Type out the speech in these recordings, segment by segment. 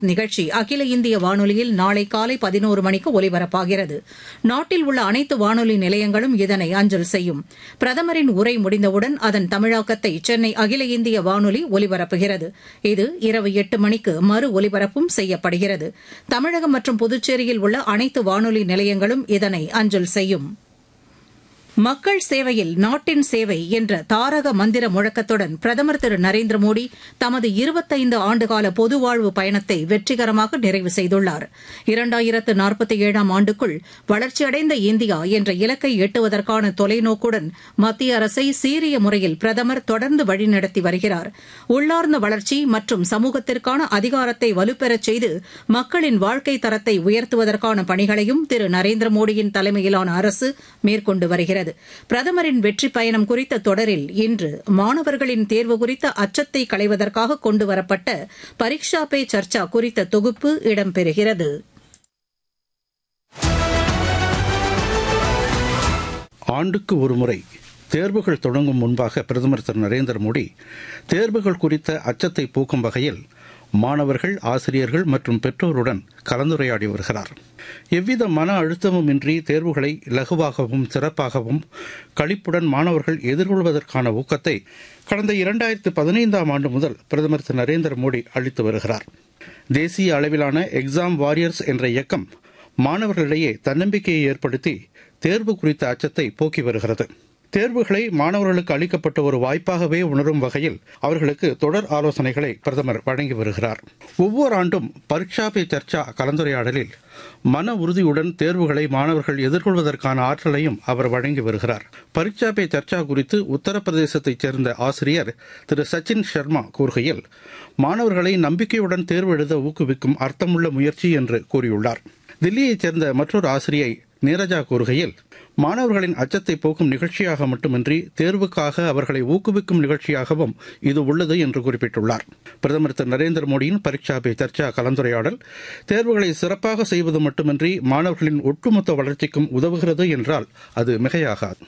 நிகழ்ச்சி அகில இந்திய வானொலியில் நாளை காலை பதினோரு மணிக்கு ஒலிபரப்பாகிறது நாட்டில் உள்ள அனைத்து வானொலி நிலையங்களும் இதனை அஞ்சல் செய்யும் பிரதமரின் உரை முடிந்தவுடன் அதன் தமிழாக்கத்தை சென்னை அகில இந்திய வானொலி ஒலிபரப்புகிறது இது இரவு எட்டு மணிக்கு மறு ஒலிபரப்பும் செய்யப்படுகிறது தமிழகம் மற்றும் புதுச்சேரியில் உள்ள அனைத்து வானொலி நிலையங்களும் இதனை அஞ்சல் செய்யும் மக்கள் சேவையில் நாட்டின் சேவை என்ற தாரக மந்திர முழக்கத்துடன் பிரதமர் திரு நரேந்திர மோடி தமது இருபத்தைந்து ஆண்டுகால பொதுவாழ்வு பயணத்தை வெற்றிகரமாக நிறைவு செய்துள்ளார் இரண்டாயிரத்து நாற்பத்தி ஏழாம் ஆண்டுக்குள் வளர்ச்சியடைந்த இந்தியா என்ற இலக்கை எட்டுவதற்கான தொலைநோக்குடன் மத்திய அரசை சீரிய முறையில் பிரதமர் தொடர்ந்து வழிநடத்தி வருகிறார் உள்ளார்ந்த வளர்ச்சி மற்றும் சமூகத்திற்கான அதிகாரத்தை வலுப்பெறச் செய்து மக்களின் வாழ்க்கை தரத்தை உயர்த்துவதற்கான பணிகளையும் திரு நரேந்திர மோடியின் தலைமையிலான அரசு மேற்கொண்டு வருகிறது வருகிறது பிரதமரின் வெற்றி பயணம் குறித்த தொடரில் இன்று மாணவர்களின் தேர்வு குறித்த அச்சத்தை களைவதற்காக கொண்டுவரப்பட்ட பரீக்ஷா பே சர்ச்சா குறித்த தொகுப்பு இடம்பெறுகிறது ஆண்டுக்கு ஒருமுறை தேர்வுகள் தொடங்கும் முன்பாக பிரதமர் திரு நரேந்திர மோடி தேர்வுகள் குறித்த அச்சத்தை போக்கும் வகையில் மாணவர்கள் ஆசிரியர்கள் மற்றும் பெற்றோருடன் கலந்துரையாடி வருகிறார் எவ்வித மன அழுத்தமும் இன்றி தேர்வுகளை இலகுவாகவும் சிறப்பாகவும் களிப்புடன் மாணவர்கள் எதிர்கொள்வதற்கான ஊக்கத்தை கடந்த இரண்டாயிரத்து பதினைந்தாம் ஆண்டு முதல் பிரதமர் திரு நரேந்திர மோடி அளித்து வருகிறார் தேசிய அளவிலான எக்ஸாம் வாரியர்ஸ் என்ற இயக்கம் மாணவர்களிடையே தன்னம்பிக்கையை ஏற்படுத்தி தேர்வு குறித்த அச்சத்தை போக்கி வருகிறது தேர்வுகளை மாணவர்களுக்கு அளிக்கப்பட்ட ஒரு வாய்ப்பாகவே உணரும் வகையில் அவர்களுக்கு தொடர் ஆலோசனைகளை பிரதமர் வழங்கி வருகிறார் ஒவ்வொரு ஆண்டும் பரீட்சா பே சர்ச்சா கலந்துரையாடலில் மன உறுதியுடன் தேர்வுகளை மாணவர்கள் எதிர்கொள்வதற்கான ஆற்றலையும் அவர் வழங்கி வருகிறார் பரீட்சா பே சர்ச்சா குறித்து உத்தரப்பிரதேசத்தைச் சேர்ந்த ஆசிரியர் திரு சச்சின் சர்மா கூறுகையில் மாணவர்களை நம்பிக்கையுடன் தேர்வு எழுத ஊக்குவிக்கும் அர்த்தமுள்ள முயற்சி என்று கூறியுள்ளார் தில்லியைச் சேர்ந்த மற்றொரு ஆசிரியை நீரஜா கூறுகையில் மாணவர்களின் அச்சத்தை போக்கும் நிகழ்ச்சியாக மட்டுமின்றி தேர்வுக்காக அவர்களை ஊக்குவிக்கும் நிகழ்ச்சியாகவும் இது உள்ளது என்று குறிப்பிட்டுள்ளார் பிரதமர் திரு நரேந்திர மோடியின் பரீட்சா பே சர்ச்சா கலந்துரையாடல் தேர்வுகளை சிறப்பாக செய்வது மட்டுமின்றி மாணவர்களின் ஒட்டுமொத்த வளர்ச்சிக்கும் உதவுகிறது என்றால் அது மிகையாகாது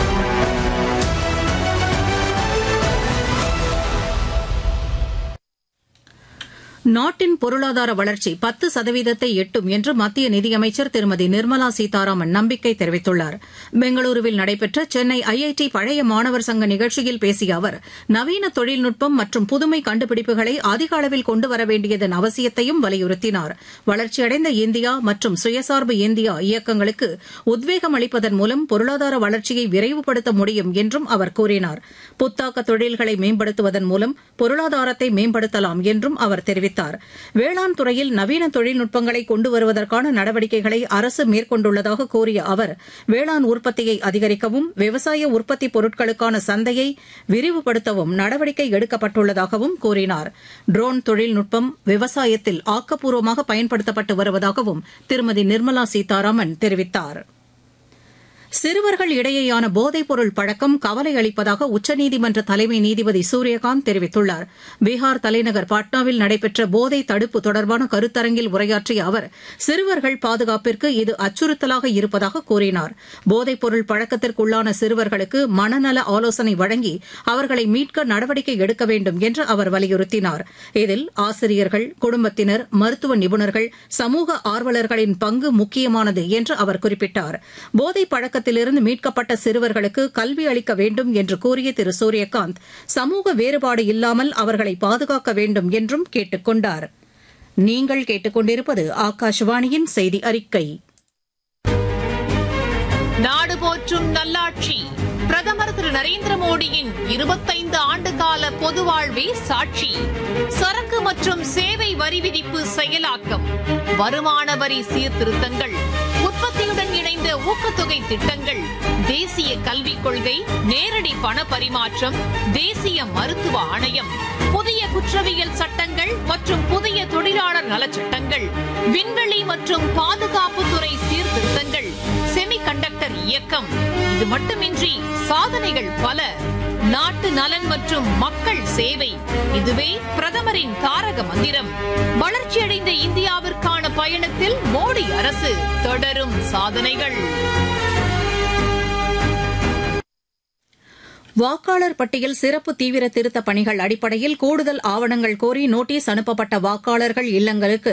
நாட்டின் பொருளாதார வளர்ச்சி பத்து சதவீதத்தை எட்டும் என்று மத்திய நிதியமைச்சர் திருமதி நிர்மலா சீதாராமன் நம்பிக்கை தெரிவித்துள்ளார் பெங்களூருவில் நடைபெற்ற சென்னை ஐஐடி பழைய மாணவர் சங்க நிகழ்ச்சியில் பேசிய அவர் நவீன தொழில்நுட்பம் மற்றும் புதுமை கண்டுபிடிப்புகளை அதிக அளவில் கொண்டு வர வேண்டியதன் அவசியத்தையும் வலியுறுத்தினார் வளர்ச்சியடைந்த இந்தியா மற்றும் சுயசார்பு இந்தியா இயக்கங்களுக்கு உத்வேகம் அளிப்பதன் மூலம் பொருளாதார வளர்ச்சியை விரைவுபடுத்த முடியும் என்றும் அவர் கூறினார் புத்தாக்க தொழில்களை மேம்படுத்துவதன் மூலம் பொருளாதாரத்தை மேம்படுத்தலாம் என்றும் அவர் தெரிவித்தார் தெரிவித்தார் வேளாண் துறையில் நவீன தொழில்நுட்பங்களை கொண்டு வருவதற்கான நடவடிக்கைகளை அரசு மேற்கொண்டுள்ளதாக கூறிய அவர் வேளாண் உற்பத்தியை அதிகரிக்கவும் விவசாய உற்பத்தி பொருட்களுக்கான சந்தையை விரிவுபடுத்தவும் நடவடிக்கை எடுக்கப்பட்டுள்ளதாகவும் கூறினார் ட்ரோன் தொழில்நுட்பம் விவசாயத்தில் ஆக்கப்பூர்வமாக பயன்படுத்தப்பட்டு வருவதாகவும் திருமதி நிர்மலா சீதாராமன் தெரிவித்தாா் சிறுவர்கள் இடையேயான போதைப்பொருள் பழக்கம் கவலை அளிப்பதாக உச்சநீதிமன்ற தலைமை நீதிபதி சூரியகாந்த் தெரிவித்துள்ளார் பீகார் தலைநகர் பாட்னாவில் நடைபெற்ற போதை தடுப்பு தொடர்பான கருத்தரங்கில் உரையாற்றிய அவர் சிறுவர்கள் பாதுகாப்பிற்கு இது அச்சுறுத்தலாக இருப்பதாக கூறினார் போதைப்பொருள் பழக்கத்திற்குள்ளான சிறுவர்களுக்கு மனநல ஆலோசனை வழங்கி அவர்களை மீட்க நடவடிக்கை எடுக்க வேண்டும் என்று அவர் வலியுறுத்தினார் இதில் ஆசிரியர்கள் குடும்பத்தினர் மருத்துவ நிபுணர்கள் சமூக ஆர்வலர்களின் பங்கு முக்கியமானது என்று அவர் குறிப்பிட்டார் போதை பழக்க பழக்கத்திலிருந்து மீட்கப்பட்ட சிறுவர்களுக்கு கல்வி அளிக்க வேண்டும் என்று கூறிய திரு சூரியகாந்த் சமூக வேறுபாடு இல்லாமல் அவர்களை பாதுகாக்க வேண்டும் என்றும் கேட்டுக் கொண்டார் நீங்கள் கேட்டுக்கொண்டிருப்பது ஆகாஷவாணியின் செய்தி அறிக்கை நாடு போற்றும் நல்லாட்சி பிரதமர் திரு நரேந்திர மோடியின் இருபத்தைந்து ஆண்டு கால பொது வாழ்வே சாட்சி சரக்கு மற்றும் சேவை வரி விதிப்பு செயலாக்கம் வருமான வரி சீர்திருத்தங்கள் உற்பத்தியுடன் இணைந்த ஊக்கத்தொகை திட்டங்கள் தேசிய கல்விக் கொள்கை நேரடி பண பரிமாற்றம் தேசிய மருத்துவ ஆணையம் புதிய குற்றவியல் சட்டங்கள் மற்றும் புதிய தொழிலாளர் நலச்சட்டங்கள் விண்வெளி மற்றும் பாதுகாப்புத்துறை சீர்திருத்தங்கள் செமி கண்டக்டர் இயக்கம் இது மட்டுமின்றி சாதனைகள் பல நாட்டு நலன் மற்றும் மக்கள் சேவை இதுவே பிரதமரின் தாரக மந்திரம் வளர்ச்சியடைந்த இந்தியாவிற்கான பயணத்தில் மோடி அரசு தொடரும் சாதனைகள் வாக்காளர் பட்டியல் சிறப்பு தீவிர திருத்தப் பணிகள் அடிப்படையில் கூடுதல் ஆவணங்கள் கோரி நோட்டீஸ் அனுப்பப்பட்ட வாக்காளர்கள் இல்லங்களுக்கு